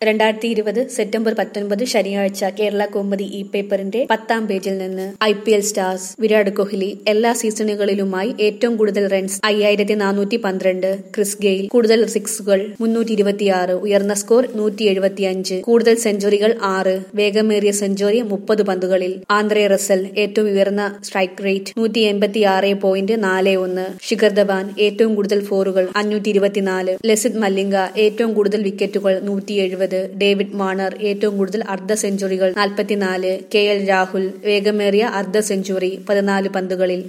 രണ്ടായിരത്തി ഇരുപത് സെപ്റ്റംബർ പത്തൊൻപത് ശനിയാഴ്ച കേരള കോമഡി ഇ പേപ്പറിന്റെ പത്താം പേജിൽ നിന്ന് I P L stars Virat Kohli എല്ലാ സീസണുകളിലുമായി ഏറ്റവും കൂടുതൽ റൺസ് അയ്യായിരത്തി നാനൂറ്റി പന്ത്രണ്ട് ക്രിസ് ഗെയിൽ കൂടുതൽ സിക്സുകൾ മുന്നൂറ്റി ഇരുപത്തിയാറ് ഉയർന്ന സ്കോർ നൂറ്റി എഴുപത്തിയഞ്ച് കൂടുതൽ സെഞ്ചുറികൾ ആറ് വേഗമേറിയ സെഞ്ചുറി മുപ്പത് പന്തുകളിൽ ആന്ധ്രേ റസൽ ഏറ്റവും ഉയർന്ന സ്ട്രൈക്ക് റേറ്റ് നൂറ്റി എൺപത്തിയാറ് പോയിന്റ് നാല് ഒന്ന് ശിഖർ ധവാൻ ഏറ്റവും കൂടുതൽ ഫോറുകൾ അഞ്ഞൂറ്റി ഇരുപത്തിനാല് ലസിത് മല്ലിംഗ ഏറ്റവും കൂടുതൽ വിക്കറ്റുകൾ നൂറ്റി എഴുപത് ഡേവിഡ് വാണർ ഏറ്റവും കൂടുതൽ അർദ്ധ സെഞ്ചുറികൾ നാൽപ്പത്തിനാല് കെ എൽ രാഹുൽ വേഗമേറിയ അർദ്ധ സെഞ്ചുറി പതിനാല് പന്തുകളിൽ